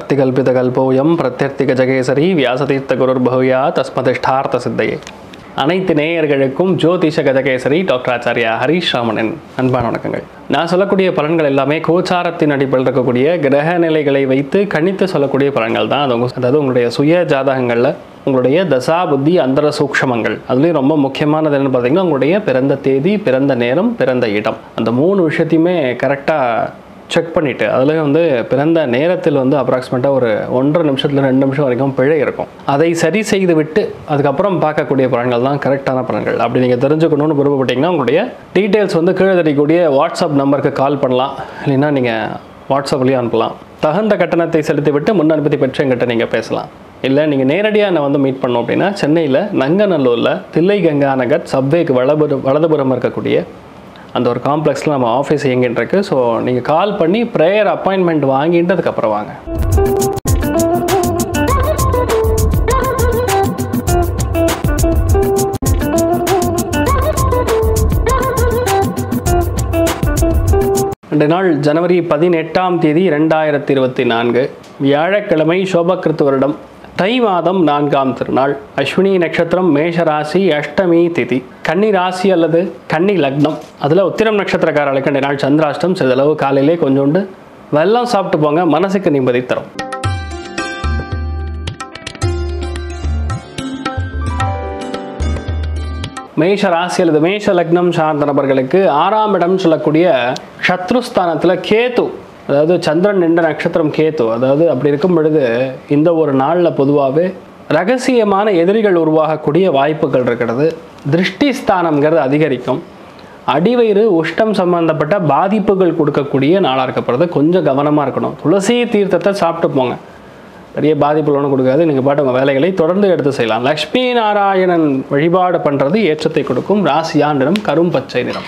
அர்த்திகல்பிதகல்போயம் பிரத்யர்த்திக ஜகேசரி வியாசதீர்த்த குருர் பகுயா தஸ்மதிஷ்டார்த்த சித்தையே அனைத்து நேயர்களுக்கும் ஜோதிஷ கஜகேசரி டாக்டர் ஆச்சாரியா ஹரீஷ் ராமனின் அன்பான வணக்கங்கள் நான் சொல்லக்கூடிய பலன்கள் எல்லாமே கோச்சாரத்தின் அடிப்படையில் இருக்கக்கூடிய கிரக நிலைகளை வைத்து கணித்து சொல்லக்கூடிய பலன்கள் தான் அது உங்க- அதாவது உங்களுடைய சுய ஜாதகங்களில் உங்களுடைய தசா புத்தி அந்தர சூக்ஷமங்கள் அதுலேயும் ரொம்ப முக்கியமானது என்னன்னு பார்த்தீங்கன்னா உங்களுடைய பிறந்த தேதி பிறந்த நேரம் பிறந்த இடம் அந்த மூணு விஷயத்தையுமே கரெக்டாக செக் பண்ணிவிட்டு அதில் வந்து பிறந்த நேரத்தில் வந்து அப்ராக்சிமேட்டாக ஒரு ஒன்றரை நிமிஷத்தில் ரெண்டு நிமிஷம் வரைக்கும் பிழை இருக்கும் அதை சரி செய்து விட்டு அதுக்கப்புறம் பார்க்கக்கூடிய பலன்கள் தான் கரெக்டான பலன்கள் அப்படி நீங்கள் தெரிஞ்சுக்கணும்னு விருப்பப்பட்டீங்கன்னா உங்களுடைய டீட்டெயில்ஸ் வந்து கீழே தெரியக்கூடிய வாட்ஸ்அப் நம்பருக்கு கால் பண்ணலாம் இல்லைன்னா நீங்கள் வாட்ஸ்அப்லேயும் அனுப்பலாம் தகுந்த கட்டணத்தை செலுத்திவிட்டு முன் அனுமதி பெற்று எங்கிட்ட நீங்கள் பேசலாம் இல்லை நீங்கள் நேரடியாக என்னை வந்து மீட் பண்ணோம் அப்படின்னா சென்னையில் நங்கநல்லூரில் தில்லை கங்கா நகர் சப்வேக்கு வலதுபுறம் வலதுபுறம் இருக்கக்கூடிய அந்த ஒரு காம்ப்ளெக்ஸில் நம்ம ஆஃபீஸ் இயங்கிட்டு இருக்கு ஸோ நீங்கள் கால் பண்ணி ப்ரேயர் அப்பாயின்மெண்ட் வாங்கிட்டு அதுக்கப்புறம் வாங்க ரெண்டு நாள் ஜனவரி பதினெட்டாம் தேதி ரெண்டாயிரத்தி இருபத்தி நான்கு வியாழக்கிழமை சோபகிருத்து வருடம் தை மாதம் நான்காம் திருநாள் அஸ்வினி நட்சத்திரம் மேஷ ராசி அஷ்டமி திதி கன்னி ராசி அல்லது கன்னி லக்னம் அதில் உத்திரம் நட்சத்திரக்காரர்களுக்கு ரெண்டு நாள் சந்திராஷ்டம் சிறிதளவு காலையிலே கொஞ்சோண்டு வெல்லம் சாப்பிட்டு போங்க மனசுக்கு நிம்மதி தரும் மேஷ ராசி அல்லது மேஷ லக்னம் சார்ந்த நபர்களுக்கு ஆறாம் இடம் சொல்லக்கூடிய சத்ருஸ்தானத்தில் கேத்து அதாவது சந்திரன் நின்ற நட்சத்திரம் கேத்து அதாவது அப்படி இருக்கும் பொழுது இந்த ஒரு நாளில் பொதுவாகவே ரகசியமான எதிரிகள் உருவாகக்கூடிய வாய்ப்புகள் இருக்கிறது திருஷ்டி ஸ்தானம்ங்கிறது அதிகரிக்கும் அடிவயிறு உஷ்டம் சம்பந்தப்பட்ட பாதிப்புகள் கொடுக்கக்கூடிய நாளாக இருக்கப்படுறது கொஞ்சம் கவனமாக இருக்கணும் துளசி தீர்த்தத்தை சாப்பிட்டு போங்க பெரிய பாதிப்புகள் ஒன்றும் கொடுக்காது நீங்கள் பாட்டு உங்கள் வேலைகளை தொடர்ந்து எடுத்து செய்யலாம் லக்ஷ்மி நாராயணன் வழிபாடு பண்ணுறது ஏற்றத்தை கொடுக்கும் ராசியா நிறம் கரும் பச்சை நிறம்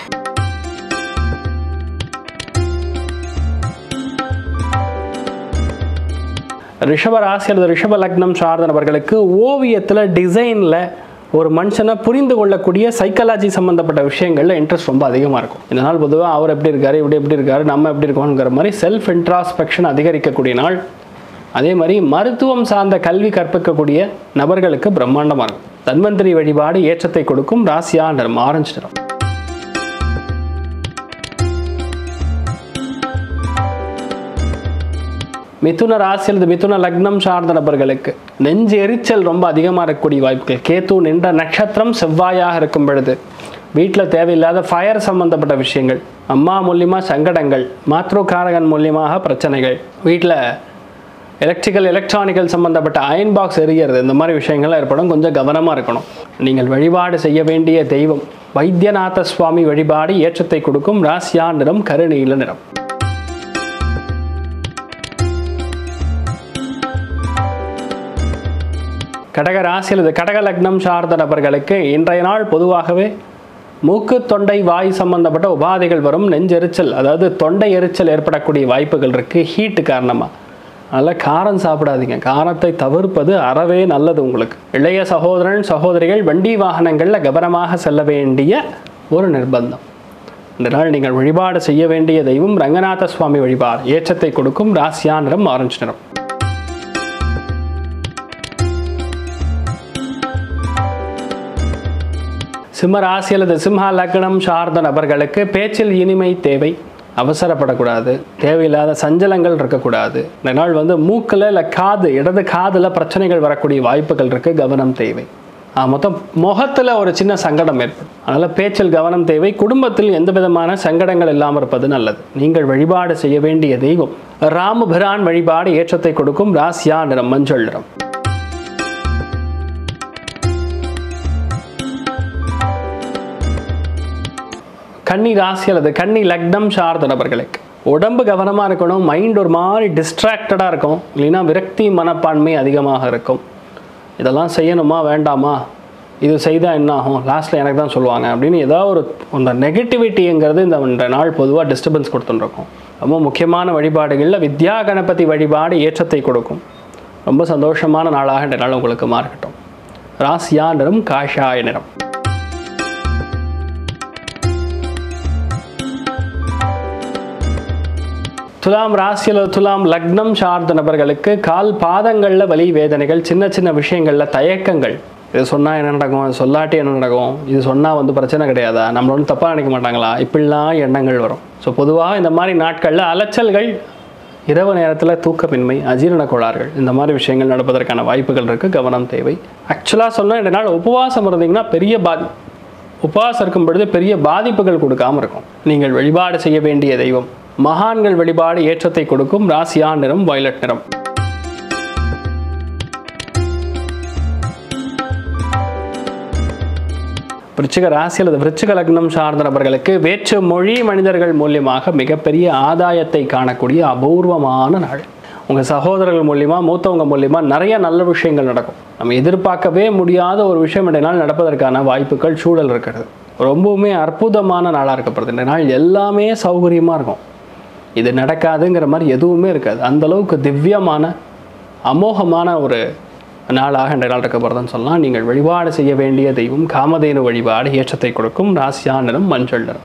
ரிஷப ராசி அல்லது ரிஷப லக்னம் சார்ந்த நபர்களுக்கு ஓவியத்தில் டிசைனில் ஒரு மனுஷனை புரிந்து கொள்ளக்கூடிய சைக்காலஜி சம்மந்தப்பட்ட விஷயங்களில் இன்ட்ரெஸ்ட் ரொம்ப அதிகமாக இருக்கும் இந்த நாள் பொதுவாக அவர் எப்படி இருக்காரு இப்படி எப்படி இருக்காரு நம்ம எப்படி இருக்கோங்கிற மாதிரி செல்ஃப் இன்ட்ராஸ்பெக்ஷன் அதிகரிக்கக்கூடிய நாள் அதே மாதிரி மருத்துவம் சார்ந்த கல்வி கற்பிக்கக்கூடிய நபர்களுக்கு பிரம்மாண்டமாக இருக்கும் தன்வந்திரி வழிபாடு ஏற்றத்தை கொடுக்கும் ராசியா நிறம் ஆரஞ்சு நிறம் மிதுன ராசி அல்லது மிதுன லக்னம் சார்ந்த நபர்களுக்கு நெஞ்சு எரிச்சல் ரொம்ப அதிகமாக இருக்கக்கூடிய வாய்ப்புகள் கேத்து நின்ற நட்சத்திரம் செவ்வாயாக இருக்கும் பொழுது வீட்டில் தேவையில்லாத ஃபயர் சம்பந்தப்பட்ட விஷயங்கள் அம்மா மூலியமாக சங்கடங்கள் மாத்ருகாரகன் மூலியமாக பிரச்சனைகள் வீட்டில் எலக்ட்ரிக்கல் எலக்ட்ரானிக்கல் சம்பந்தப்பட்ட அயன் பாக்ஸ் எரியறது இந்த மாதிரி விஷயங்கள்லாம் ஏற்படும் கொஞ்சம் கவனமாக இருக்கணும் நீங்கள் வழிபாடு செய்ய வேண்டிய தெய்வம் வைத்தியநாத சுவாமி வழிபாடு ஏற்றத்தை கொடுக்கும் ராசியா நிறம் கருநீல நிறம் கடக ராசி அல்லது கடக லக்னம் சார்ந்த நபர்களுக்கு இன்றைய நாள் பொதுவாகவே மூக்கு தொண்டை வாய் சம்பந்தப்பட்ட உபாதைகள் வரும் நெஞ்செரிச்சல் அதாவது தொண்டை எரிச்சல் ஏற்படக்கூடிய வாய்ப்புகள் இருக்கு ஹீட்டு காரணமாக அதனால் காரம் சாப்பிடாதீங்க காரத்தை தவிர்ப்பது அறவே நல்லது உங்களுக்கு இளைய சகோதரன் சகோதரிகள் வண்டி வாகனங்களில் கவனமாக செல்ல வேண்டிய ஒரு நிர்பந்தம் இந்த நாள் நீங்கள் வழிபாடு செய்ய வேண்டிய தெய்வம் ரங்கநாத சுவாமி வழிபாடு ஏற்றத்தை கொடுக்கும் ராசியா நிறம் ஆரஞ்சு நிறம் சிம்ம ராசி அல்லது சிம்ம லக்னம் சார்ந்த நபர்களுக்கு பேச்சில் இனிமை தேவை அவசரப்படக்கூடாது தேவையில்லாத சஞ்சலங்கள் இருக்கக்கூடாது இந்த நாள் வந்து மூக்கில் இல்லை காது இடது காதில் பிரச்சனைகள் வரக்கூடிய வாய்ப்புகள் இருக்கு கவனம் தேவை ஆ, மொத்தம் முகத்தில் ஒரு சின்ன சங்கடம் ஏற்படும் அதனால் பேச்சில் கவனம் தேவை குடும்பத்தில் எந்த விதமான சங்கடங்கள் இல்லாமல் இருப்பது நல்லது நீங்கள் வழிபாடு செய்ய வேண்டிய தெய்வம் ராமபிரான் வழிபாடு ஏற்றத்தை கொடுக்கும் ராசியா நிறம் மஞ்சள் நிறம் கன்னி ராசி அல்லது கன்னி லக்னம் சார்ந்த நபர்களுக்கு உடம்பு கவனமாக இருக்கணும் மைண்ட் ஒரு மாதிரி டிஸ்ட்ராக்டடாக இருக்கும் இல்லைன்னா விரக்தி மனப்பான்மை அதிகமாக இருக்கும் இதெல்லாம் செய்யணுமா வேண்டாமா இது செய்தால் என்ன ஆகும் லாஸ்ட்டில் எனக்கு தான் சொல்லுவாங்க அப்படின்னு ஏதாவது ஒரு அந்த நெகட்டிவிட்டிங்கிறது இந்த இந்த நாள் பொதுவாக டிஸ்டர்பன்ஸ் கொடுத்துட்டுருக்கும் ரொம்ப முக்கியமான வழிபாடுகளில் வித்யா கணபதி வழிபாடு ஏற்றத்தை கொடுக்கும் ரொம்ப சந்தோஷமான நாளாக இந்த நாள் உங்களுக்கு மாறட்டும் ராசியா நிறம் காஷாய நிறம் துலாம் ராசியில் துலாம் லக்னம் சார்ந்த நபர்களுக்கு கால் பாதங்களில் வலி வேதனைகள் சின்ன சின்ன விஷயங்களில் தயக்கங்கள் இது சொன்னால் என்ன நடக்கும் இது சொல்லாட்டி என்ன நடக்கும் இது சொன்னால் வந்து பிரச்சனை கிடையாதா நம்மள ஒன்றும் தப்பாக நினைக்க மாட்டாங்களா இப்படிலாம் எண்ணங்கள் வரும் ஸோ பொதுவாக இந்த மாதிரி நாட்களில் அலைச்சல்கள் இரவு நேரத்தில் தூக்கமின்மை அஜீரண கோளாறுகள் இந்த மாதிரி விஷயங்கள் நடப்பதற்கான வாய்ப்புகள் இருக்குது கவனம் தேவை ஆக்சுவலாக சொன்னால் ரெண்டு நாள் உபவாசம் இருந்தீங்கன்னா பெரிய பாதி உபவாசம் இருக்கும் பொழுது பெரிய பாதிப்புகள் கொடுக்காம இருக்கும் நீங்கள் வழிபாடு செய்ய வேண்டிய தெய்வம் மகான்கள் வழிபாடு ஏற்றத்தை கொடுக்கும் ராசியா நிறம் வயலட் நிறம் விருச்சிக ராசி அல்லது விருச்சிக லக்னம் சார்ந்த நபர்களுக்கு வேற்று மொழி மனிதர்கள் மூலியமாக மிகப்பெரிய ஆதாயத்தை காணக்கூடிய அபூர்வமான நாள் உங்கள் சகோதரர்கள் மூலியமா மூத்தவங்க மூலியமா நிறைய நல்ல விஷயங்கள் நடக்கும் நம்ம எதிர்பார்க்கவே முடியாத ஒரு விஷயம் இந்த நாள் நடப்பதற்கான வாய்ப்புகள் சூழல் இருக்கிறது ரொம்பவுமே அற்புதமான நாளாக இருக்கப்படுது இந்த நாள் எல்லாமே சௌகரியமாக இருக்கும் இது நடக்காதுங்கிற மாதிரி எதுவுமே இருக்காது அந்த அளவுக்கு திவ்யமான அமோகமான ஒரு நாளாக இந்த நாள் இருக்க போகிறதுன்னு சொல்லலாம் நீங்கள் வழிபாடு செய்ய வேண்டிய தெய்வம் காமதேனு வழிபாடு ஏற்றத்தை கொடுக்கும் ராசியா நிறம் மஞ்சள் நிறம்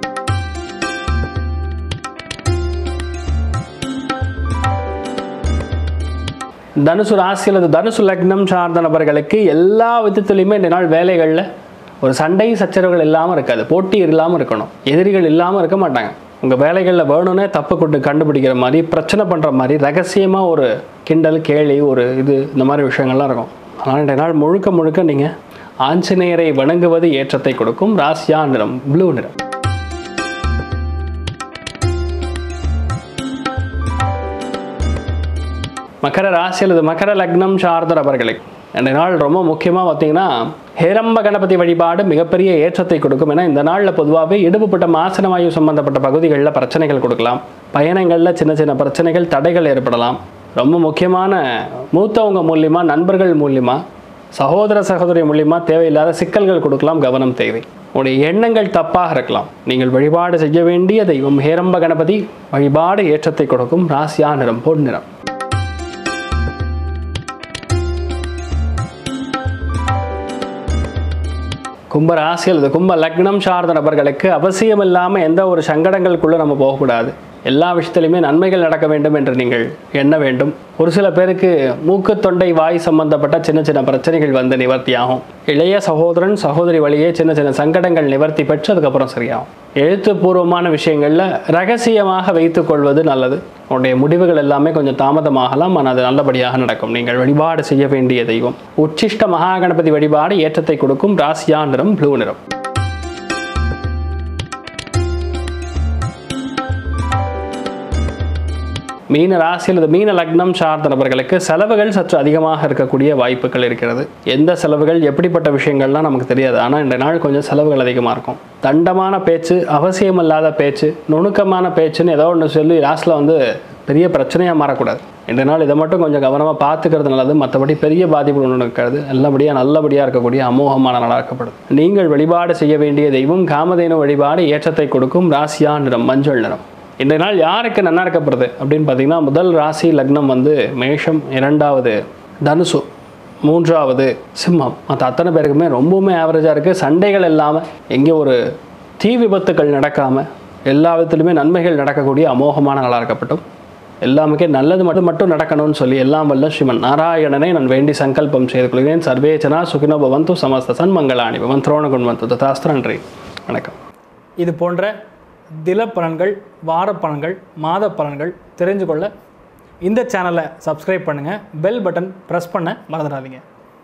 தனுசு ராசி அல்லது தனுசு லக்னம் சார்ந்த நபர்களுக்கு எல்லா விதத்துலையுமே இந்த நாள் வேலைகளில் ஒரு சண்டை சச்சரவுகள் இல்லாமல் இருக்காது போட்டி இல்லாமல் இருக்கணும் எதிரிகள் இல்லாமல் இருக்க மாட்டாங்க உங்கள் வேலைகளில் வேணும்னே தப்பு கொண்டு கண்டுபிடிக்கிற மாதிரி பிரச்சனை பண்ணுற மாதிரி ரகசியமாக ஒரு கிண்டல் கேலி ஒரு இது இந்த மாதிரி விஷயங்கள்லாம் இருக்கும் ஆனால் இந்த நாள் முழுக்க முழுக்க நீங்கள் ஆஞ்சநேயரை வணங்குவது ஏற்றத்தை கொடுக்கும் ராசியா நிறம் ப்ளூ நிறம் மகர ராசி அல்லது மகர லக்னம் சார்ந்த நபர்களுக்கு இந்த நாள் ரொம்ப முக்கியமாக பார்த்தீங்கன்னா ஹேரம்ப கணபதி வழிபாடு மிகப்பெரிய ஏற்றத்தை கொடுக்கும் ஏன்னா இந்த நாளில் பொதுவாகவே இடுப்புப்பட்ட மாசனவாயு சம்பந்தப்பட்ட பகுதிகளில் பிரச்சனைகள் கொடுக்கலாம் பயணங்களில் சின்ன சின்ன பிரச்சனைகள் தடைகள் ஏற்படலாம் ரொம்ப முக்கியமான மூத்தவங்க மூலியமா நண்பர்கள் மூலியமா சகோதர சகோதரி மூலியமா தேவையில்லாத சிக்கல்கள் கொடுக்கலாம் கவனம் தேவை உங்களுடைய எண்ணங்கள் தப்பாக இருக்கலாம் நீங்கள் வழிபாடு செய்ய வேண்டிய தெய்வம் ஹேரம்ப கணபதி வழிபாடு ஏற்றத்தை கொடுக்கும் ராசியா நிறம் பொன் நிறம் கும்ப ராசி அல்லது கும்ப லக்னம் சார்ந்த நபர்களுக்கு அவசியம் இல்லாமல் எந்த ஒரு சங்கடங்களுக்குள்ளே நம்ம போகக்கூடாது எல்லா விஷயத்திலையுமே நன்மைகள் நடக்க வேண்டும் என்று நீங்கள் எண்ண வேண்டும் ஒரு சில பேருக்கு மூக்கு தொண்டை வாய் சம்பந்தப்பட்ட சின்ன சின்ன பிரச்சனைகள் வந்து நிவர்த்தியாகும் இளைய சகோதரன் சகோதரி வழியே சின்ன சின்ன சங்கடங்கள் நிவர்த்தி பெற்று அதுக்கப்புறம் சரியாகும் எழுத்துப்பூர்வமான விஷயங்களில் ரகசியமாக வைத்துக் கொள்வது நல்லது உன்னுடைய முடிவுகள் எல்லாமே கொஞ்சம் தாமதமாகலாம் ஆனால் அது நல்லபடியாக நடக்கும் நீங்கள் வழிபாடு செய்ய வேண்டிய தெய்வம் உச்சிஷ்ட மகா கணபதி வழிபாடு ஏற்றத்தை கொடுக்கும் ராசியா நிறம் ப்ளூ நிறம் மீன ராசி அல்லது மீன லக்னம் சார்ந்த நபர்களுக்கு செலவுகள் சற்று அதிகமாக இருக்கக்கூடிய வாய்ப்புகள் இருக்கிறது எந்த செலவுகள் எப்படிப்பட்ட விஷயங்கள்லாம் நமக்கு தெரியாது ஆனால் இந்த நாள் கொஞ்சம் செலவுகள் அதிகமாக இருக்கும் தண்டமான பேச்சு அவசியமில்லாத பேச்சு நுணுக்கமான பேச்சுன்னு ஏதோ ஒன்று சொல்லி லாஸ்ட்டில் வந்து பெரிய பிரச்சனையாக மாறக்கூடாது இந்த நாள் இதை மட்டும் கொஞ்சம் கவனமாக பார்த்துக்கிறது நல்லது மற்றபடி பெரிய பாதிப்பு ஒன்று இருக்காது நல்லபடியாக நல்லபடியாக இருக்கக்கூடிய அமோகமான நாளாக இருக்கப்படுது நீங்கள் வழிபாடு செய்ய வேண்டிய தெய்வம் காமதேனு வழிபாடு ஏற்றத்தை கொடுக்கும் ராசியா நிறம் மஞ்சள் நிறம் இன்றைய நாள் யாருக்கு நல்லா இருக்கப்படுது அப்படின்னு பார்த்தீங்கன்னா முதல் ராசி லக்னம் வந்து மேஷம் இரண்டாவது தனுசு மூன்றாவது சிம்மம் மற்ற அத்தனை பேருக்குமே ரொம்பவுமே ஆவரேஜாக இருக்குது சண்டைகள் இல்லாமல் எங்கே ஒரு தீ விபத்துக்கள் நடக்காமல் எல்லா விதத்துலையுமே நன்மைகள் நடக்கக்கூடிய அமோகமான நாளாக இருக்கட்டும் எல்லாமுக்கே நல்லது மட்டும் மட்டும் நடக்கணும்னு சொல்லி எல்லாம் வல்ல ஸ்ரீமன் நாராயணனை நான் வேண்டி சங்கல்பம் செய்து கொள்கிறேன் சர்வேச்சனா சுகினோ பவந்து சமஸ்த சன்மங்களாணி பவன் திரோணகுண் வந்து ததாஸ்திர நன்றி வணக்கம் இது போன்ற தில பலன்கள் வார பலன்கள் மாத பலன்கள் தெரிஞ்சு கொள்ள இந்த சேனலை சப்ஸ்கிரைப் பண்ணுங்கள் பெல் பட்டன் ப்ரெஸ் பண்ண மறந்துடாதீங்க